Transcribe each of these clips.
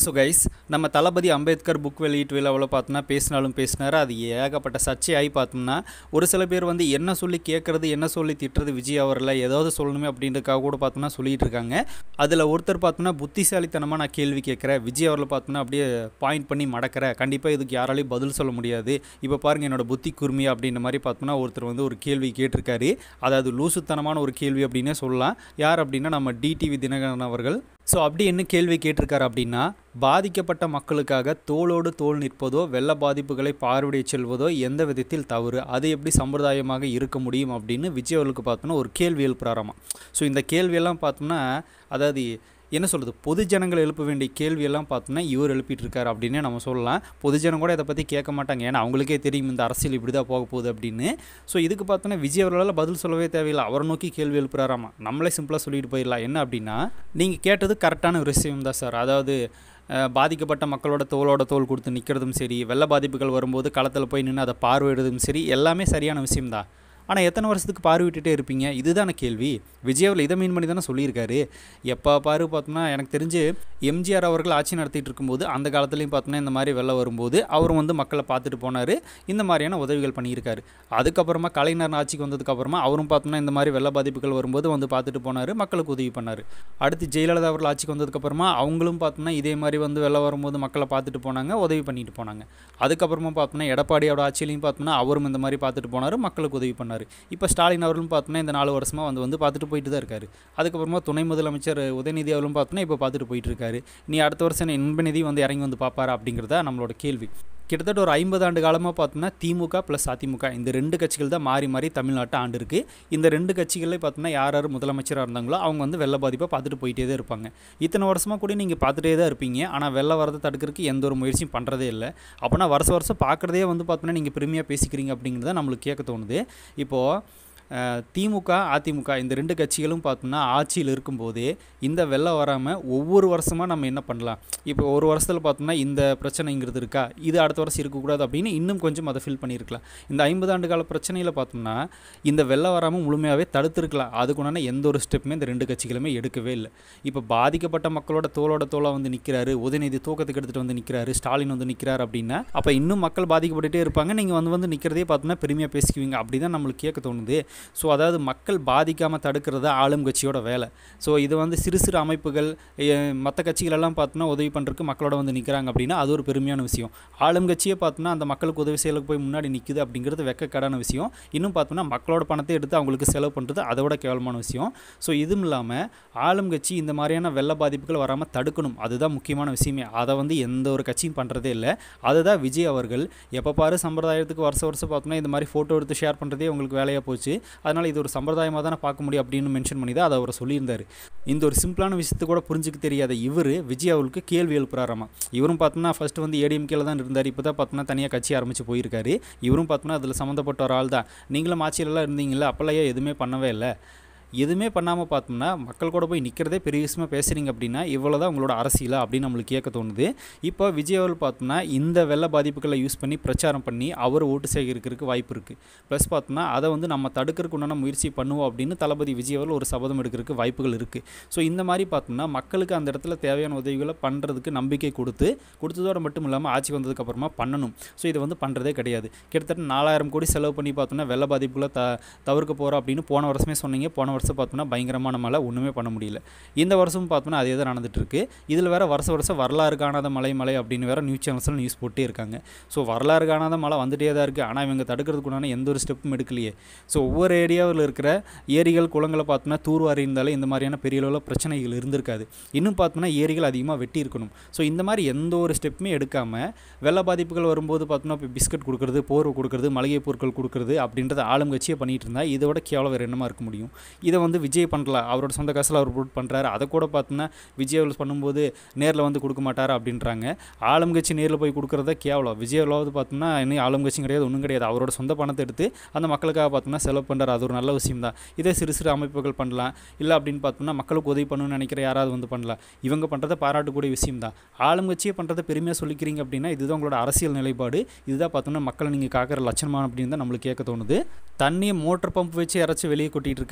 so guys நம்ம தளபதி Ambedkar book வெளியீட்டு விழாவில் பார்த்தோன்னா பேசினாலும் பேசினார் அது ஏகப்பட்ட சர்ச்சையாகி பார்த்தோம்னா ஒரு சில பேர் வந்து என்ன சொல்லி கேட்குறது என்ன சொல்லி திட்டுறது விஜய் அவரில் ஏதாவது சொல்லணுமே அப்படின்றதுக்காக கூட பார்த்தோன்னா சொல்லிட்டு இருக்காங்க அதில் ஒருத்தர் பார்த்தோன்னா புத்திசாலித்தனமாக நான் கேள்வி கேட்குறேன் விஜய் அவரில் பார்த்தோன்னா அப்படியே பாயிண்ட் பண்ணி மடக்கிறேன் கண்டிப்பாக இதுக்கு யாராலையும் பதில் சொல்ல முடியாது இப்போ பாருங்கள் என்னோட புத்தி குருமி அப்படின்ற மாதிரி பார்த்தோன்னா ஒருத்தர் வந்து ஒரு கேள்வி கேட்டிருக்காரு அதாவது லூசுத்தனமான ஒரு கேள்வி அப்படின்னே சொல்லலாம் யார் அப்படின்னா நம்ம டிடிவி தினகரன் அவர்கள் ஸோ அப்படி என்ன கேள்வி கேட்டிருக்காரு அப்படின்னா பாதிக்கப்பட்ட மக்களுக்காக தோளோடு தோள் நிற்பதோ வெள்ள பாதிப்புகளை பார்வையிட செல்வதோ எந்த விதத்தில் தவறு அது எப்படி சம்பிரதாயமாக இருக்க முடியும் அப்படின்னு விஜய் அவர்களுக்கு பார்த்தோன்னா ஒரு கேள்வி எழுப்புறாராமா ஸோ இந்த கேள்வியெல்லாம் பார்த்தோம்னா அதாவது என்ன சொல்கிறது பொதுஜனங்கள் எழுப்ப வேண்டிய கேள்வியெல்லாம் பார்த்தோன்னா இவர் எழுப்பிட்டு இருக்காரு அப்படின்னே நம்ம சொல்லலாம் பொதுஜனம் கூட இதை பற்றி கேட்க மாட்டாங்க ஏன்னா அவங்களுக்கே தெரியும் இந்த அரசியல் இப்படி தான் போக போகுது அப்படின்னு ஸோ இதுக்கு பார்த்தோன்னா விஜய் அவர்களால் பதில் சொல்லவே தேவையில்லை அவரை நோக்கி கேள்வி எழுப்புறாராமா நம்மளே சிம்பிளாக சொல்லிட்டு போயிடலாம் என்ன அப்படின்னா நீங்கள் கேட்டது கரெக்டான ஒரு விஷயம் தான் சார் அதாவது அஹ், பாதிக்கப்பட்ட மக்களோட தோளோட தோல் கொடுத்து நிற்கிறதும் சரி வெள்ள பாதிப்புகள் வரும்போது களத்தில் போய் நின்று அதை பார்வையிடுறதும் சரி எல்லாமே சரியான விஷயம்தான் ஆனால் எத்தனை வருஷத்துக்கு பார்வையிட்டுட்டே இருப்பீங்க இதுதான கேள்வி விஜயாவில் இதை மீன் பண்ணி தானே சொல்லியிருக்காரு எப்போ பாரு பார்த்தோம்னா எனக்கு தெரிஞ்சு எம்ஜிஆர் அவர்கள் ஆட்சி நடத்திட்டு இருக்கும்போது அந்த காலத்துலேயும் பார்த்தோன்னா இந்த மாதிரி வெள்ளம் வரும்போது அவரும் வந்து மக்களை பார்த்துட்டு போனார் இந்த மாதிரியான உதவிகள் பண்ணியிருக்காரு அதுக்கப்புறமா கலைஞர் ஆட்சிக்கு வந்ததுக்கப்புறமா அவரும் பார்த்தோம்னா இந்த மாதிரி வெள்ள பாதிப்புகள் வரும்போது வந்து பார்த்துட்டு போனார் மக்களுக்கு உதவி பண்ணார் அடுத்து ஜெயலலிதா அவர்கள் ஆட்சிக்கு வந்ததுக்கப்புறமா அவங்களும் பார்த்தோம்னா இதே மாதிரி வந்து வெள்ளம் வரும்போது மக்களை பார்த்துட்டு போனாங்க உதவி பண்ணிட்டு போனாங்க அதுக்கப்புறமா பார்த்தோம்னா எடப்பாடியோட ஆட்சியிலையும் பார்த்தோம்னா அவரும் இந்த மாதிரி பார்த்துட்டு போனார் மக்களுக்கு உதவி பண்ணார் இப்போ ஸ்டாலின் அவர்களும் பார்த்தோன்னா இந்த நாலு வருஷமாக வந்து வந்து பார்த்துட்டு போயிட்டு தான் இருக்காரு அதுக்கப்புறமா துணை முதலமைச்சர் உதயநிதி அவர்களும் பார்த்தோன்னா இப்போ பார்த்துட்டு போயிட்டு இருக்காரு நீ அடுத்த வருஷம் இன்பநிதி வந்து இறங்கி வந்து பார்ப்பாரா அப்படிங்கிறதா நம்மளோட கேள்வி கிட்டத்தட்ட ஒரு ஐம்பது ஆண்டு காலமாக பார்த்தோம்னா திமுக ப்ளஸ் அதிமுக இந்த ரெண்டு கட்சிகள் தான் மாறி மாறி தமிழ்நாட்டை ஆண்டு இருக்கு இந்த ரெண்டு கட்சிகளே பார்த்தோம்னா யார் யார் முதலமைச்சராக இருந்தாங்களோ அவங்க வந்து வெள்ள பாதிப்பை பார்த்துட்டு போயிட்டே தான் இருப்பாங்க இத்தனை வருஷமாக கூட நீங்கள் பார்த்துட்டே தான் இருப்பீங்க ஆனால் வெள்ள வரதை தடுக்கிறதுக்கு எந்த ஒரு முயற்சியும் பண்ணுறதே இல்லை அப்போனா வருஷம் வருஷம் பார்க்குறதே வந்து பார்த்தோம்னா நீங்கள் பெருமையாக பேசிக்கிறீங்க அப்படிங்கிறத நம்மளுக்கு கேட்க தோணுது இப்போது அஹ், திமுக அதிமுக இந்த ரெண்டு கட்சிகளும் பார்த்தோம்னா ஆட்சியில் இருக்கும்போதே இந்த வெள்ளம் வராமல் ஒவ்வொரு வருஷமாக நம்ம என்ன பண்ணலாம் இப்போ ஒரு வருஷத்தில் பார்த்தோம்னா இந்த பிரச்சனைங்கிறது இருக்கா இது அடுத்த வருஷம் இருக்கக்கூடாது அப்படின்னு இன்னும் கொஞ்சம் அதை ஃபில் பண்ணியிருக்கலாம் இந்த ஐம்பது ஆண்டு கால பிரச்சனையில் பார்த்தோம்னா இந்த வெள்ளம் வராமல் முழுமையாகவே தடுத்துருக்கலாம் அதுக்குண்டான எந்த ஒரு ஸ்டெப்புமே இந்த ரெண்டு கட்சிகளுமே எடுக்கவே இல்லை இப்போ பாதிக்கப்பட்ட மக்களோட தோளோட தோளாக வந்து நிற்கிறாரு உதயநிதி தூக்கத்துக்கு எடுத்துகிட்டு வந்து நிற்கிறாரு ஸ்டாலின் வந்து நிற்கிறாரு அப்படின்னா அப்போ இன்னும் மக்கள் பாதிக்கப்பட்டுட்டே இருப்பாங்க நீங்கள் வந்து வந்து நிற்கிறதே பார்த்தோம்னா பெருமையாக பேசிக்குவீங்க அப்படி தான் நம்மளுக்கு கேட்க தோணுது ஸோ அதாவது மக்கள் பாதிக்காமல் தடுக்கிறது ஆளும் கட்சியோட வேலை ஸோ இது வந்து சிறு சிறு அமைப்புகள் மற்ற கட்சிகளெல்லாம் பார்த்தோன்னா உதவி பண்ணுறதுக்கு மக்களோட வந்து நிற்கிறாங்க அப்படின்னா அது ஒரு பெருமையான விஷயம் ஆளும் கட்சியே பார்த்தோன்னா அந்த மக்களுக்கு உதவி செய்யலுக்கு போய் முன்னாடி நிற்குது அப்படிங்கிறது வெக்கக்கடான விஷயம் இன்னும் பார்த்தோன்னா மக்களோட பணத்தை எடுத்து அவங்களுக்கு செலவு பண்ணுறது அதை விட கேவலமான விஷயம் ஸோ இதுவும் இல்லாமல் ஆளும் கட்சி இந்த மாதிரியான வெள்ள பாதிப்புகள் வராமல் தடுக்கணும் அதுதான் முக்கியமான விஷயமே அதை வந்து எந்த ஒரு கட்சியும் பண்ணுறதே இல்லை அதுதான் விஜய் அவர்கள் எப்போ பாரு சம்பிரதாயத்துக்கு வருஷம் வருஷம் பார்த்தோன்னா இந்த மாதிரி ஃபோட்டோ எடுத்து ஷேர் பண்ணுறதே உங்களுக்கு வேலையாக போச்சு அதனால் இது ஒரு சம்பிரதாயமாக தானே பார்க்க முடியும் அப்படின்னு மென்ஷன் பண்ணி தான் அதை அவர் சொல்லியிருந்தார் இந்த ஒரு சிம்பிளான விஷயத்தை கூட புரிஞ்சுக்க தெரியாத இவர் விஜய் அவர்களுக்கு கேள்வி எழுப்புறாராமா இவரும் பார்த்தோன்னா ஃபஸ்ட்டு வந்து ஏடிஎம்கேல தான் இருந்தார் இப்போ தான் பார்த்தோன்னா தனியாக கட்சி ஆரம்பித்து போயிருக்காரு இவரும் பார்த்தோன்னா அதில் சம்மந்தப்பட்ட ஒரு ஆள் தான் நீங்களும் ஆட்சியிலலாம் இருந்தீங்களா அப்போல்லாம் ஏன் எதுவுமே பண்ணவே இல்லை எதுவுமே பண்ணாமல் பார்த்தோம்னா மக்கள் கூட போய் நிற்கிறதே பெரிய விஷயமா பேசுகிறீங்க அப்படின்னா இவ்வளோ தான் உங்களோட அரசியலா அப்படின்னு நம்மளுக்கு கேட்க தோணுது இப்போ விஜய் அவர்கள் பார்த்தோம்னா இந்த வெள்ள பாதிப்புகளை யூஸ் பண்ணி பிரச்சாரம் பண்ணி அவர் ஓட்டு சேகரிக்கிறதுக்கு வாய்ப்பு இருக்குது ப்ளஸ் பார்த்தோம்னா அதை வந்து நம்ம தடுக்கிறதுக்கு உண்டான முயற்சி பண்ணுவோம் அப்படின்னு தளபதி விஜய் அவர்கள் ஒரு சபதம் எடுக்கிறதுக்கு வாய்ப்புகள் இருக்குது ஸோ இந்த மாதிரி பார்த்தோம்னா மக்களுக்கு அந்த இடத்துல தேவையான உதவிகளை பண்ணுறதுக்கு நம்பிக்கை கொடுத்து கொடுத்ததோடு மட்டும் இல்லாமல் ஆட்சி வந்ததுக்கப்புறமா பண்ணணும் ஸோ இதை வந்து பண்ணுறதே கிடையாது கிட்டத்தட்ட நாலாயிரம் கோடி செலவு பண்ணி பார்த்தோம்னா வெள்ள பாதிப்புகளை த தவிர்க்க போகிறோம் அப்படின்னு போன வருஷமே சொன்னீங்க போன வருஷம் பார்த்தோம்னா பயங்கரமான மழை ஒன்றுமே பண்ண முடியல இந்த வருஷம் பார்த்தோம்னா அதே தான் நடந்துட்டு இருக்கு இதில் வேற வருஷ வருஷம் வரலாறு காணாத மழை மழை அப்படின்னு வேற நியூஸ் சேனல்ஸில் நியூஸ் போட்டே இருக்காங்க ஸோ வரலாறு காணாத மழை வந்துட்டே தான் இருக்குது ஆனால் இவங்க தடுக்கிறதுக்குண்டான எந்த ஒரு ஸ்டெப்பும் எடுக்கலையே ஸோ ஒவ்வொரு ஏரியாவில் இருக்கிற ஏரிகள் குளங்களை பார்த்தோம்னா தூர்வாரி இருந்தாலே இந்த மாதிரியான பெரிய அளவில் பிரச்சனைகள் இருந்திருக்காது இன்னும் பார்த்தோம்னா ஏரிகள் அதிகமாக வெட்டி இருக்கணும் ஸோ இந்த மாதிரி எந்த ஒரு ஸ்டெப்புமே எடுக்காமல் வெள்ள பாதிப்புகள் வரும்போது பார்த்தோம்னா இப்போ பிஸ்கட் கொடுக்குறது போர்வை கொடுக்குறது மளிகை பொருட்கள் கொடுக்குறது அப்படின்றத ஆளும் கட்சியை பண்ணிட்டு இருந்தால் இதை விட கேவலம் வேறு என்னமா இருக்க முடியும் இதை வந்து விஜய் பண்ணல அவரோட சொந்த காசில் அவர் போட்டு பண்ணுறாரு அதை கூட பார்த்தோன்னா விஜய் அவர்கள் பண்ணும்போது நேரில் வந்து கொடுக்க மாட்டார் அப்படின்றாங்க ஆளும் கட்சி நேரில் போய் கொடுக்குறத கேவலம் விஜய் அவர்களாவது பார்த்தோம்னா இன்னும் ஆளும் கட்சியும் கிடையாது ஒன்றும் கிடையாது அவரோட சொந்த பணத்தை எடுத்து அந்த மக்களுக்காக பார்த்தோம்னா செலவு பண்ணுறாரு அது ஒரு நல்ல விஷயம் தான் இதே சிறு சிறு அமைப்புகள் பண்ணலாம் இல்லை அப்படின்னு பார்த்தோம்னா மக்களுக்கு உதவி பண்ணணும்னு நினைக்கிற யாராவது வந்து பண்ணலாம் இவங்க பண்ணுறதை பாராட்டக்கூடிய விஷயம் தான் ஆளும் கட்சியை பண்ணுறதை பெருமையாக சொல்லிக்கிறீங்க அப்படின்னா இதுதான் உங்களோட அரசியல் நிலைப்பாடு இதுதான் பார்த்தோம்னா மக்களை நீங்கள் காக்கிற லட்சணமா அப்படின்னு தான் நம்மளுக்கு கேட்க தோணுது தண்ணியை மோட்டர் பம்ப் வச்சு இறச்சி வெளியே கொட்டிட்டு இருக்காங்க அதுவும் பார்த்தோம்னா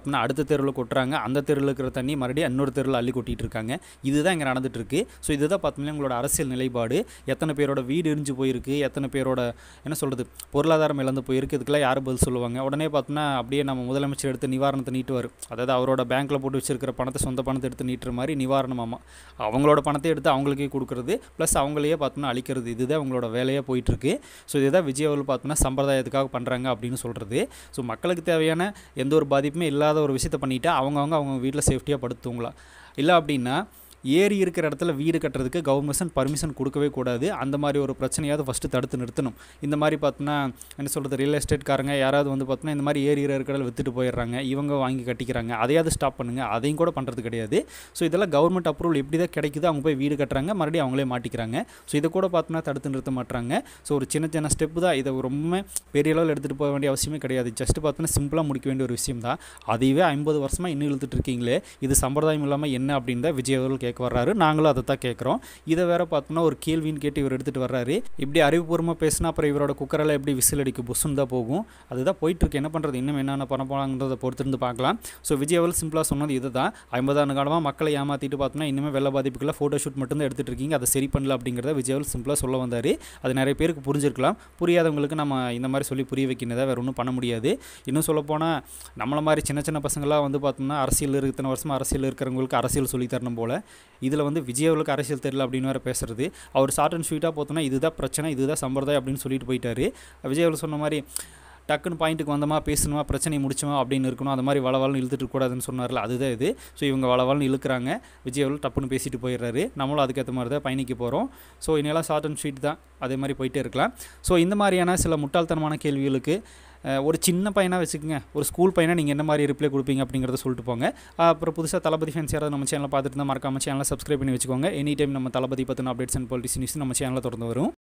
பார்த்தோம்னா அடுத்த தெருவில் கொட்டுறாங்க அந்த தெருவில் இருக்கிற தண்ணி மறுபடியும் இன்னொரு தெருவில் அள்ளி கொட்டிட்டு இருக்காங்க இதுதான் இங்கே நடந்துட்டு இருக்கு ஸோ இதுதான் பார்த்தோம்னா உங்களோட அரசியல் நிலைப்பாடு எத்தனை பேரோட வீடு எரிஞ்சு போயிருக்கு எத்தனை பேரோட என்ன சொல்கிறது பொருளாதாரம் இழந்து போயிருக்கு இதுக்கெல்லாம் யார் பதில் சொல்லுவாங்க உடனே பார்த்தோம்னா அப்படியே நம்ம முதலமைச்சர் எடுத்து நிவாரணத்தை நீட்டுவார் அதாவது அவரோட பேங்க்கில் போட்டு வச்சிருக்கிற பணத்தை சொந்த பணத்தை எடுத்து நீட்டுற மாதிரி நிவாரணமாமா அவங்களோட பணத்தை எடுத்து அவங்களுக்கே கொடுக்குறது ப்ளஸ் அவங்களையே பார்த்தோம்னா அழிக்கிறது இதுதான் அவங்களோட வேலையாக போயிட்டுருக்கு ஸோ இதுதான் விஜய் அவர்கள் பார்த்தோம்னா சம்பிரதாயத்துக்காக பண்ணுறாங்க அப்படின்னு சொல்கிறது ஸோ மக்களுக்கு தேவையான எந்த ஒரு பாதிப்புமே இல்லாத ஒரு விஷயத்த பண்ணிவிட்டு அவங்கவுங்க அவங்க வீட்டில் சேஃப்டியாக படுத்துவங்களா இல்லை அப்படின்னா ஏரி இருக்கிற இடத்துல வீடு கட்டுறதுக்கு கவர்மெண்ட் பர்மிஷன் கொடுக்கவே கூடாது அந்த மாதிரி ஒரு பிரச்சனையாவது ஃபஸ்ட்டு தடுத்து நிறுத்தணும் இந்த மாதிரி பார்த்தோன்னா என்ன சொல்கிறது ரியல் எஸ்டேட்காரங்க யாராவது வந்து பார்த்தோன்னா இந்த மாதிரி ஏரி இருக்கிற விற்றுட்டு போயிடுறாங்க இவங்க வாங்கி கட்டிக்கிறாங்க அதையாவது ஸ்டாப் பண்ணுங்கள் அதையும் கூட பண்ணுறது கிடையாது ஸோ இதெல்லாம் கவர்மெண்ட் அப்ரூவல் எப்படி தான் கிடைக்குது அவங்க போய் வீடு கட்டுறாங்க மறுபடியும் அவங்களே மாட்டிக்கிறாங்க ஸோ இதை கூட பார்த்தோன்னா தடுத்து நிறுத்த மாட்டாங்க ஸோ ஒரு சின்ன சின்ன ஸ்டெப்பு தான் இதை ரொம்ப பெரிய அளவில் எடுத்துகிட்டு போக வேண்டிய அவசியமே கிடையாது ஜஸ்ட் பார்த்தோன்னா சிம்பிளாக முடிக்க வேண்டிய ஒரு விஷயம் தான் அதையவே ஐம்பது வருஷமாக இன்னும் இழுத்துட்டு இருக்கீங்களே இது சம்பிரதாயம் இல்லாமல் என்ன அப்படின்னு தான் விஜய் அவர்கள் கேட்க வர்றாரு நாங்களும் அதை தான் கேட்குறோம் இதை வேற பார்த்தோம்னா ஒரு கேள்வின்னு கேட்டு இவர் எடுத்துகிட்டு வர்றாரு இப்படி அறிவுபூர்வமாக பேசினா அப்புறம் இவரோட குக்கரெல்லாம் எப்படி விசில் அடிக்கும் புஷ்ஷுன்னு தான் போகும் அதுதான் போயிட்டுருக்கு என்ன பண்ணுறது இன்னும் என்னென்ன பண்ண போகிறாங்கிறத பொறுத்திருந்து பார்க்கலாம் ஸோ விஜய் அவர்கள் சிம்பிளாக சொன்னது இது தான் ஐம்பதாண்டு காலமாக மக்களை ஏமாற்றிட்டு பார்த்தோம்னா இன்னுமே வெள்ள பாதிப்புக்குள்ள ஃபோட்டோ ஷூட் மட்டும்தான் எடுத்துகிட்டு இருக்கீங்க அதை சரி பண்ணல அப்படிங்கிறத விஜய் அவர்கள் சிம்பிளாக சொல்ல வந்தார் அது நிறைய பேருக்கு புரிஞ்சிருக்கலாம் புரியாதவங்களுக்கு நம்ம இந்த மாதிரி சொல்லி புரிய வைக்கிறதா வேறு ஒன்றும் பண்ண முடியாது இன்னும் சொல்லப்போனால் நம்மளை மாதிரி சின்ன சின்ன பசங்களாம் வந்து பார்த்தோம்னா அரசியல் இருக்கு இத்தனை வருஷமாக அரசியல் இருக்கிறவங்களுக்கு அரசியல் சொல்லி தரணும் போல் இதில் வந்து விஜய் அவர்களுக்கு அரசியல் தெரியல அப்படின்னு வேறு பேசுறது அவர் ஷார்ட் அண்ட் ஸ்வீட்டாக பார்த்தோன்னா இதுதான் பிரச்சனை இதுதான் சம்பிரதாயம் அப்படின்னு சொல்லிட்டு போயிட்டாரு விஜய் அவர்கள் சொன்ன மாதிரி டக்குன்னு பாயிண்ட்டுக்கு வந்தோமா பேசணுமா பிரச்சனையை முடிச்சோமா அப்படின்னு இருக்கணும் அந்த மாதிரி வளவலன்னு இழுத்துட்டு கூடாதுன்னு சொன்னார்ல அதுதான் இது ஸோ இவங்க வளவலன்னு இழுக்கிறாங்க விஜய் அவர்கள் டப்புன்னு பேசிட்டு போயிடுறாரு நம்மளும் அதுக்கேற்ற மாதிரி தான் பயணிக்க போகிறோம் ஸோ இனியெல்லாம் ஷார்ட் அண்ட் ஸ்வீட் தான் அதே மாதிரி போயிட்டே இருக்கலாம் ஸோ இந்த மாதிரியான சில முட்டாள்தனமான கேள்விகளுக்கு அஹ், ஒரு சின்ன பையனாக வச்சுக்கோங்க ஒரு ஸ்கூல் பையனை நீங்கள் என்ன மாதிரி ரிப்ளை கொடுப்பீங்க அப்படிங்கிறத சொல்லிட்டு போங்க அப்புறம் புதுசாக தளபதி ஃபேன்ஸ் யாராவது நம்ம சேனலை பார்த்துட்டு இருந்தால் மறக்காம சேனலை சப்ஸ்கிரைப் பண்ணி வச்சுக்கோங்க எனி டைம் நம்ம தளபதி பற்றின அப்டேட்ஸ் அண்ட் பாலிட்டிக்ஸ் நியூஸ் நம்ம சேனலில் தொடர்ந்து வரும்